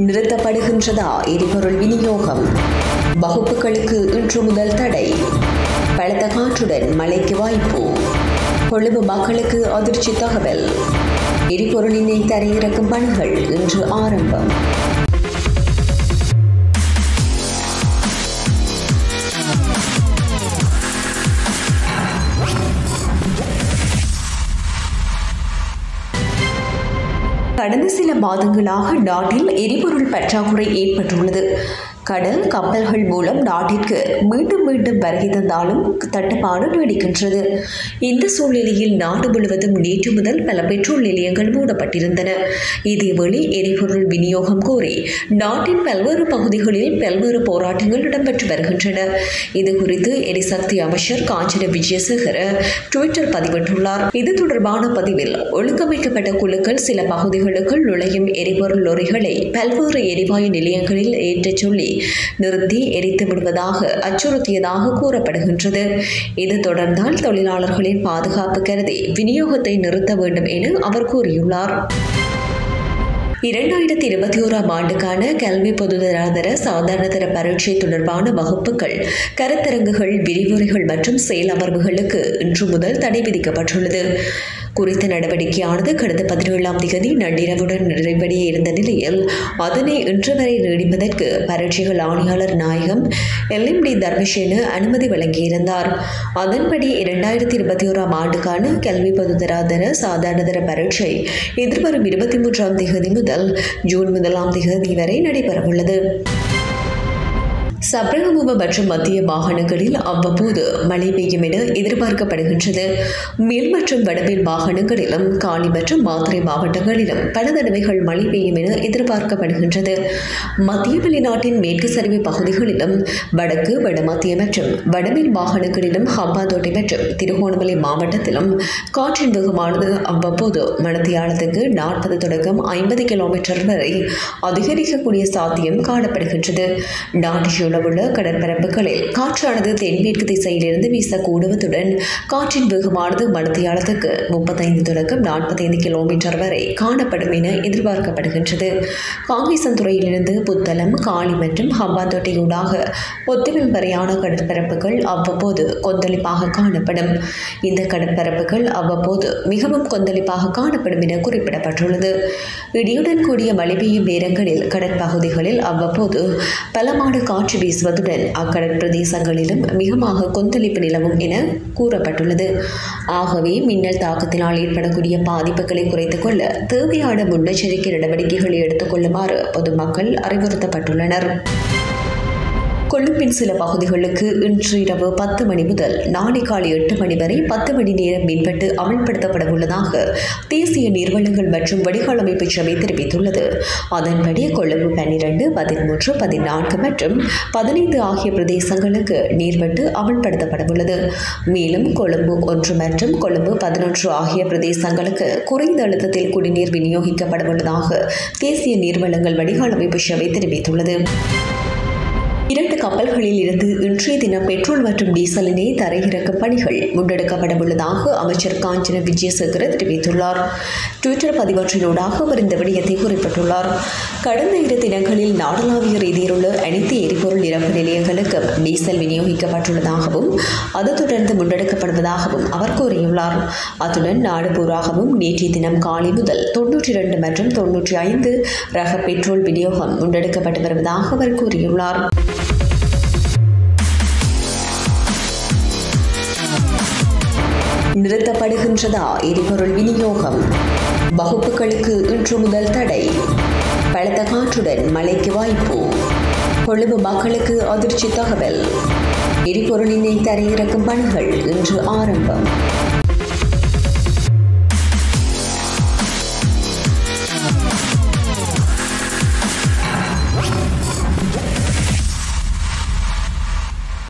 நிறுத்தப்படுகின்றதா எரிபொருள் விநியோகம் வகுப்புகளுக்கு இன்று முதல் தடை பலத்த காற்றுடன் மழைக்கு வாய்ப்பு கொழும்பு மக்களுக்கு அதிர்ச்சி தகவல் எரிபொருளினை தரையிறக்கும் பணிகள் இன்று ஆரம்பம் கடந்த சில மாதங்களாக நாட்டில் எரிபொருள் பற்றாக்குறை ஏற்பட்டுள்ளது கடல் கப்பல்கள் மூலம் நாட்டிற்கு மீண்டும் மீண்டும் வருகை தந்தாலும் தட்டுப்பாடு நீடிக்கின்றது இந்த சூழ்நிலையில் நாடு முழுவதும் நேற்று முதல் பல பெட்ரோல் நிலையங்கள் மூடப்பட்டிருந்தன இதேவேளை எரிபொருள் விநியோகம் கோரி நாட்டின் பல்வேறு பகுதிகளில் பல்வேறு போராட்டங்கள் இடம்பெற்று வருகின்றன இது குறித்து எரிசக்தி அமைச்சர் காஞ்சன விஜயசேகர டுவிட்டர் பதிவிட்டுள்ளார் இது தொடர்பான பதிவில் ஒழுங்கமைக்கப்பட்ட குழுக்கள் சில பகுதிகளுக்குள் நுழையும் எரிபொருள் லொரிகளை பல்வேறு எரிவாயு நிலையங்களில் ஏற்றச் சொல்லி நிறுத்தி எரித்து விடுவதாக அச்சுறுத்தியதாக கூறப்படுகின்றது இது தொடர்ந்தால் தொழிலாளர்களின் பாதுகாப்பு கருதி விநியோகத்தை நிறுத்த வேண்டும் என அவர் கூறியுள்ளார் இரண்டாயிரத்தி இருபத்தி ஓராம் ஆண்டுக்கான கல்வி பொதுதராதர சாதாரணதர பரீட்சை தொடர்பான வகுப்புகள் கருத்தரங்குகள் விரிவுரைகள் மற்றும் செயல் அமர்வுகளுக்கு இன்று முதல் தடை விதிக்கப்பட்டுள்ளது குறித்த நடவடிக்கையானது கடந்த பதினேழாம் தேதி நள்ளிரவுடன் நிறைவடைய இருந்த நிலையில் அதனை இன்று வரை நீடிப்பதற்கு பரீட்சைகள் ஆணையாளர் நாயகம் எல்எம்டி தர்மசேன அனுமதி வழங்கியிருந்தார் அதன்படி இரண்டாயிரத்தி இருபத்தி ஓராம் ஆண்டுக்கான கல்வி பொதுதராதர சாதாரணதர பரீட்சை எதிர்வரும் இருபத்தி மூன்றாம் தேதி முதல் ஜூன் முதலாம் தேதி வரை நடைபெறவுள்ளது சப்ரகமுவ மற்றும் மத்திய மாகாணங்களில் அவ்வப்போது மழை பெய்யும் என எதிர்பார்க்கப்படுகின்றது மேல் மற்றும் வடமேல் மாகாணங்களிலும் காலி மற்றும் மாத்திரை மாவட்டங்களிலும் பல தடவைகள் மழை பெய்யும் என எதிர்பார்க்கப்படுகின்றது மத்திய வெளிநாட்டின் மேற்கு சரிவு பகுதிகளிலும் வடக்கு வடமத்திய மற்றும் வடமேல் மாகாணங்களிலும் ஹம்பாந்தோட்டை மற்றும் திருகோணமலை மாவட்டத்திலும் காற்றின் வேகமானது அவ்வப்போது மணத்தியாலத்துக்கு நாற்பது தொடக்கம் ஐம்பது கிலோமீட்டர் வரை அதிகரிக்கக்கூடிய சாத்தியம் காணப்படுகின்றது நாட்டில் உள்ள கடற்பரப்புகளில் காற்றானது தென்மேற்கு திசையிலிருந்து வீசக்கூடுவதுடன் காற்றின் வேகமானது மணித்தியாலத்துக்கு முப்பத்தைந்து தொடக்கம் நாற்பத்தைந்து கிலோமீட்டர் வரை காணப்படும் என எதிர்பார்க்கப்படுகின்றது காங்கேசன்துறையிலிருந்து புத்தளம் காளி மற்றும் ஹம்பாந்தோட்டையூடாக ஒத்துவில் வரையான கடற்பரப்புகள் அவ்வப்போது கொந்தளிப்பாக காணப்படும் இந்த கடற்பரப்புகள் அவ்வப்போது மிகவும் கொந்தளிப்பாக காணப்படும் என குறிப்பிடப்பட்டுள்ளது இடியுடன் கூடிய மழை பெய்யும் நேரங்களில் கடற்பகுதிகளில் அவ்வப்போது பலமான காற்று வீசுவதுடன் அக்கடற்பிரதேசங்களிலும் மிகமாக கொந்தளிப்பு நிலவும் என கூறப்பட்டுள்ளது ஆகவே மின்னல் தாக்கத்தினால் ஏற்படக்கூடிய பாதிப்புகளை குறைத்துக் கொள்ள தேவையான முன்னெச்சரிக்கை நடவடிக்கைகளை எடுத்துக் கொள்ளுமாறு பொதுமக்கள் அறிவுறுத்தப்பட்டுள்ளனர் கொழும்பின் சில பகுதிகளுக்கு இன்று இரவு பத்து மணி முதல் நாளை காலை எட்டு மணி வரை பத்து மணி நேரம் மின்வெட்டு அமல்படுத்தப்பட உள்ளதாக தேசிய நீர்வளங்கள் மற்றும் வடிகால் அமைப்பு சபை தெரிவித்துள்ளது அதன்படி கொழும்பு பன்னிரண்டு பதிமூன்று பதினான்கு மற்றும் பதினைந்து ஆகிய பிரதேசங்களுக்கு நீர்வெட்டு அமல்படுத்தப்பட உள்ளது மேலும் கொழும்பு ஒன்று மற்றும் கொழும்பு பதினொன்று ஆகிய பிரதேசங்களுக்கு குறைந்த அழுத்தத்தில் குடிநீர் விநியோகிக்கப்பட உள்ளதாக தேசிய நீர்வளங்கள் வடிகால் அமைப்பு சபை தெரிவித்துள்ளது இரண்டு கப்பல்களில் இருந்து இன்றைய தினம் பெட்ரோல் மற்றும் டீசலினை தரையிறக்கும் பணிகள் முன்னெடுக்கப்பட உள்ளதாக அமைச்சர் காஞ்சன விஜயசேகர தெரிவித்துள்ளார் டுவிட்டர் பதிவற்றினூடாக அவர் இந்த விடயத்தை குறிப்பிட்டுள்ளார் கடந்த இரு தினங்களில் நாடளாவிய ரீதியில் உள்ள அனைத்து எரிபொருள் நிரப்பு நிலையங்களுக்கு டீசல் விநியோகிக்கப்பட்டுள்ளதாகவும் அது தொடர்ந்து முன்னெடுக்கப்படுவதாகவும் அவர் கூறியுள்ளார் அத்துடன் நாடு பூராகவும் நேற்றைய தினம் காலை முதல் தொன்னூற்றி இரண்டு மற்றும் தொன்னூற்றி ஐந்து ரக பெட்ரோல் விநியோகம் முன்னெடுக்கப்பட்டு வருவதாக அவர் கூறியுள்ளார் நிறுத்தப்படுகின்றதா எரிபொருள் விநியோகம் வகுப்புகளுக்கு இன்று முதல் தடை பலத்த காற்றுடன் மழைக்கு வாய்ப்பு கொழும்பு மக்களுக்கு அதிர்ச்சி தகவல் எரிபொருளினை தரையிறக்கும் பணிகள் இன்று ஆரம்பம்